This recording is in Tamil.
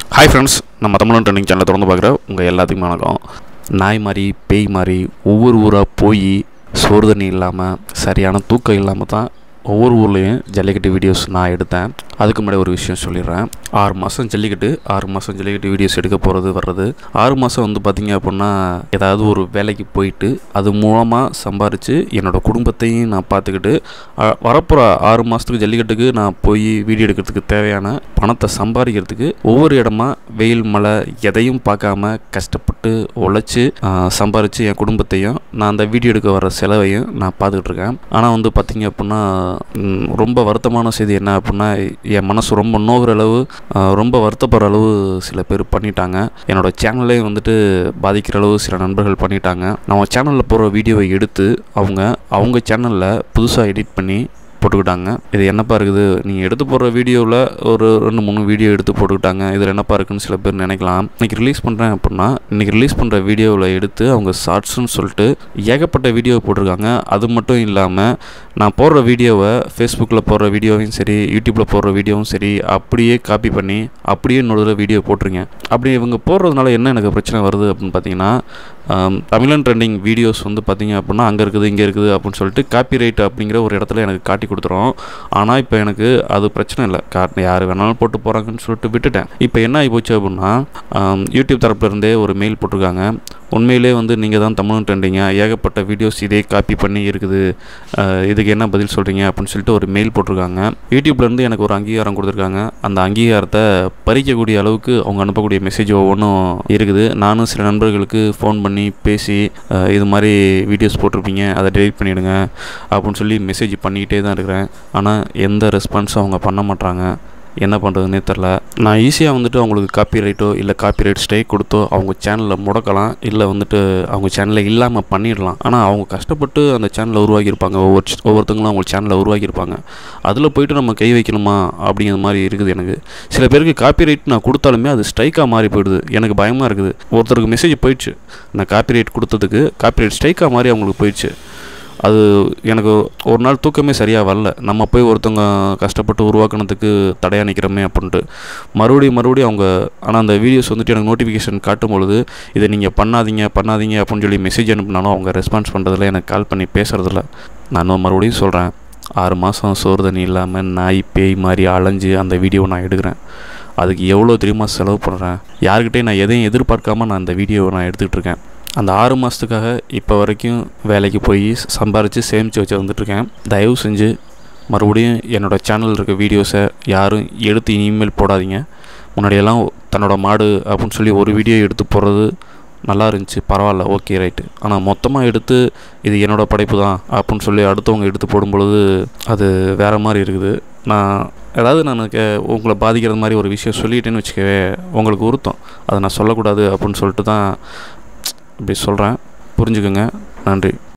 ஹாய் ஃப்ரெண்ட்ஸ் நம்ம தமிழன் ட்ரெண்டிங் சேனலை தொடர்ந்து பார்க்குற உங்கள் எல்லாத்துக்குமே வணக்கம் நாய் மாதிரி பேய் மாதிரி ஒவ்வொரு ஊராக போய் சோறு தண்ணி இல்லாமல் சரியான தூக்கம் இல்லாமல் தான் ஒவ்வொரு ஊர்லேயும் ஜல்லிக்கட்டு வீடியோஸ் நான் எடுத்தேன் அதுக்கு முன்னாடி ஒரு விஷயம் சொல்லிடுறேன் ஆறு மாதம் ஜல்லிக்கட்டு ஆறு மாதம் ஜல்லிக்கட்டு வீடியோஸ் எடுக்க போகிறது வர்றது ஆறு மாதம் வந்து பார்த்திங்க அப்படின்னா ஏதாவது ஒரு வேலைக்கு போயிட்டு அது மூலமாக சம்பாரித்து என்னோடய குடும்பத்தையும் நான் பார்த்துக்கிட்டு அ- வரப்போகிற ஆறு மாதத்துக்கு ஜல்லிக்கட்டுக்கு நான் போய் வீடியோ எடுக்கிறதுக்கு தேவையான பணத்தை சம்பாதிக்கிறதுக்கு ஒவ்வொரு இடமா வெயில் மழை எதையும் பார்க்காம கஷ்டப்பட்டு உழைச்சி சம்பாரித்து என் குடும்பத்தையும் நான் அந்த வீடியோ எடுக்க வர செலவையும் நான் பார்த்துக்கிட்டு இருக்கேன் ஆனால் வந்து பார்த்திங்க அப்படின்னா ம், ரொம்ப வருத்தமான செய்தி என்ன அப்படின்னா என் மனசு ரொம்ப நோகிற அளவு ஆ, ரொம்ப வருத்தப்படுற அளவு சில பேர் பண்ணிட்டாங்க என்னோட சேனல்லே வந்துட்டு பாதிக்கிற அளவு சில நண்பர்கள் பண்ணிட்டாங்க நம்ம சேனலில் போகிற வீடியோவை எடுத்து அவங்க அவங்க சேனலில் புதுசாக எடிட் பண்ணி போட்டுக்கிட்டாங்க இது என்னப்பா இருக்குது நீங்கள் எடுத்து போடுற வீடியோவில் ஒரு ரெண்டு மூணு வீடியோ எடுத்து போட்டுக்கிட்டாங்க இதில் என்னப்பா இருக்குன்னு சில பேர் நினைக்கலாம் இன்னைக்கு ரிலீஸ் பண்ணுறேன் அப்படின்னா இன்னைக்கு ரிலீஸ் பண்ணுற வீடியோவில் எடுத்து அவங்க ஷார்ட்ஸ்னு சொல்லிட்டு ஏகப்பட்ட வீடியோ போட்டிருக்காங்க அது மட்டும் இல்லாமல் நான் போடுற வீடியோவை ஃபேஸ்புக்கில் போடுற வீடியோவையும் சரி யூடியூப்பில் போடுற வீடியோவும் சரி அப்படியே காப்பி பண்ணி அப்படியே இன்னொரு வீடியோ போட்டிருங்க அப்படி இவங்க போடுறதுனால என்ன எனக்கு பிரச்சனை வருது அப்படின்னு பார்த்தீங்கன்னா ஆம், தமிழன் ட்ரெண்டிங் வீடியோஸ் வந்து பார்த்தீங்க அப்படின்னா அங்கே இருக்குது இங்கே இருக்குது அப்படின்னு சொல்லிட்டு காப்பிரைட் அப்படிங்கிற ஒரு இடத்துல எனக்கு காட்டி கொடுத்துரும் ஆனால் இப்போ எனக்கு அது பிரச்சனை இல்லை காட்டு யார் வேணாலும் போட்டு போகிறாங்கன்னு சொல்லிட்டு விட்டுட்டேன் இப்போ என்ன ஆகி போச்சு அப்படின்னா ஆம், யூடியூப் தரப்புல இருந்தே ஒரு மெயில் போட்டிருக்காங்க உண்மையிலே வந்து நீங்கள் தான் தமிழன் ட்ரெண்டிங்க ஏகப்பட்ட வீடியோஸ் இதே காப்பி பண்ணி இருக்குது அஹ், இதுக்கு என்ன பதில் சொல்கிறீங்க அப்படின்னு சொல்லிட்டு ஒரு மெயில் போட்டிருக்காங்க யூடியூப்லேருந்து எனக்கு ஒரு அங்கீகாரம் கொடுத்துருக்காங்க அந்த அங்கீகாரத்தை பறிக்கக்கூடிய அளவுக்கு அவங்க அனுப்பக்கூடிய மெசேஜ் ஒவ்வொன்றும் இருக்குது நானும் சில நண்பர்களுக்கு ஃபோன் பண்ணி பேசி அஹ், இது மாதிரி வீடியோஸ் போட்டிருப்பீங்க அதை டெலிட் பண்ணிவிடுங்க அப்படின்னு சொல்லி மெசேஜ் பண்ணிக்கிட்டே தான் இருக்கிறேன் ஆனால் எந்த ரெஸ்பான்ஸும் அவங்க பண்ண மாட்றாங்க என்ன பண்ணுறதுனே தெரில நான் ஈஸியாக வந்துட்டு அவங்களுக்கு காப்பிரைட்டோ இல்லை காப்பிரைட் ஸ்ட்ரைக் கொடுத்தோ அவங்க சேனலில் முடக்கலாம் இல்லை வந்துட்டு அவங்க சேனலில் இல்லாமல் பண்ணிடலாம் ஆனால் அவங்க கஷ்டப்பட்டு அந்த சேனலை உருவாக்கியிருப்பாங்க ஒவ்வொரு ச்- ஒவ்வொருத்தங்களும் அவங்க சேனலை உருவாக்கியிருப்பாங்க அதில் போயிட்டு நம்ம கை வைக்கணுமா அப்படிங்கிற மாதிரி இருக்குது எனக்கு சில பேருக்கு காப்பிரைட் நான் கொடுத்தாலுமே அது ஸ்ட்ரைக்காக மாறி போயிடுது எனக்கு பயமாக இருக்குது ஒருத்தருக்கு மெசேஜ் போயிடுச்சு நான் காப்பிரைட் கொடுத்ததுக்கு காப்பிரைட் ஸ்ட்ரைக்காக மாறி அவங்களுக்கு போயிடுச்சு அது எனக்கு ஒரு நாள் தூக்கமே சரியாக வரல நம்ம போய் ஒருத்தவங்க கஷ்டப்பட்டு உருவாக்குனதுக்கு தடையாக நிற்கிறோமே அப்படின்ட்டு மறுபடியும் மறுபடியும் அவங்க ஆனால் அந்த வீடியோஸ் வந்துட்டு எனக்கு நோட்டிஃபிகேஷன் காட்டும் பொழுது இதை நீங்கள் பண்ணாதீங்க பண்ணாதீங்க அப்படின்னு சொல்லி மெசேஜ் அனுப்பினாலும் அவங்க ரெஸ்பான்ஸ் பண்ணுறதில்ல எனக்கு கால் பண்ணி பேசுகிறதில்ல நான் இன்னும் மறுபடியும் சொல்கிறேன் ஆறு மாதம் சோறு தண்ணி இல்லாமல் நாய் பேய் மாதிரி அலைஞ்சு அந்த வீடியோவை நான் எடுக்கிறேன் அதுக்கு எவ்வளோ தெரியுமா செலவு பண்ணுறேன் யாருக்கிட்டையும் நான் எதையும் எதிர்பார்க்காம நான் அந்த வீடியோவை நான் எடுத்துக்கிட்டு இருக்கேன் அந்த ஆறு மாதத்துக்காக இப்போ வரைக்கும் வேலைக்கு போய் சம்பாரித்து சேமித்து வச்சு வந்துட்டுருக்கேன் தயவு செஞ்சு மறுபடியும் என்னோடய சேனலில் இருக்க வீடியோஸை யாரும் எடுத்து இனிமேல் போடாதீங்க முன்னாடியெல்லாம் தன்னோட மாடு அப்படின்னு சொல்லி ஒரு வீடியோ எடுத்து போடுறது நல்லா இருந்துச்சு பரவாயில்ல ஓகே ரைட்டு ஆனால் மொத்தமாக எடுத்து இது என்னோட படைப்பு தான் அப்படின்னு சொல்லி அடுத்தவங்க எடுத்து போடும் பொழுது அது வேறு மாதிரி இருக்குது நான் ஏதாவது நான் கே உங்களை பாதிக்கிற மாதிரி ஒரு விஷயம் சொல்லிட்டேன்னு வச்சுக்கவே உங்களுக்கு உருத்தம் அதை நான் சொல்லக்கூடாது அப்படின்னு சொல்லிட்டு தான் இப்படி சொல்கிறேன் புரிஞ்சுக்கோங்க நன்றி